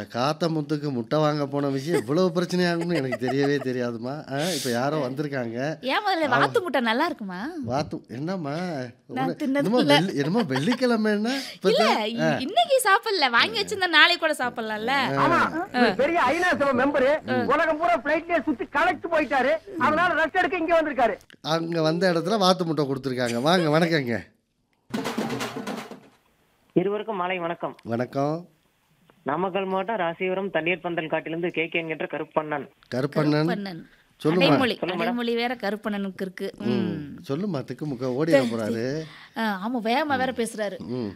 இந்த காத்த முத்துக்கு முட்டை வாங்க போன விஷயம் இவ்வளவு பிரச்சனையாகும்னு எனக்கு தெரியவே தெரியாதுமா ஆ, இப்ப யாரோ வந்திருக்காங்க ஏன் முதல்ல வாத்து முட்டை நல்லா இருக்குமா வாத்து என்னம்மா நான் உன- தின்னது என்னமோ இல்ல. வெள்ளி- என்னமோ வெள்ளிக்கிழமைன்னா இல்ல இப்பதான் இ- இன்னைக்கு சாப்பிடல வாங்கி வச்சிருந்தா நாளைக்கு கூட சாப்பிடலாம்ல ஆமா இவர் பெரிய ஐநா சபை மெம்பரு உலகம் பூரா பிளைட்லயே சுத்தி கலெக்ட் போயிட்டாரு அதனால ரெஸ்ட் எடுக்க இங்க வந்திருக்காரு அங்க வந்த இடத்துல வாத்து முட்டை கொடுத்துருக்காங்க வாங்க வணக்கங்க இருவருக்கும் மாலை வணக்கம் வணக்கம் நாமக்கல் மாவட்டம் ராசிபுரம் தண்ணீர் பந்தல் காட்டிலிருந்து கே கே என்கின்ற கருப்பண்ணன் கருப்பண்ணன் கருப்பண்ணன் சொல்லுமா. அடைமொழி அடைமொழி வேற கருப்பண்ணனுக்கு இருக்கு ம். சொல்லுமா திக்குமுக்க ஓடிட போறாரு ஆ, ஆமா வேகமா வேற பேசுறாரு ம்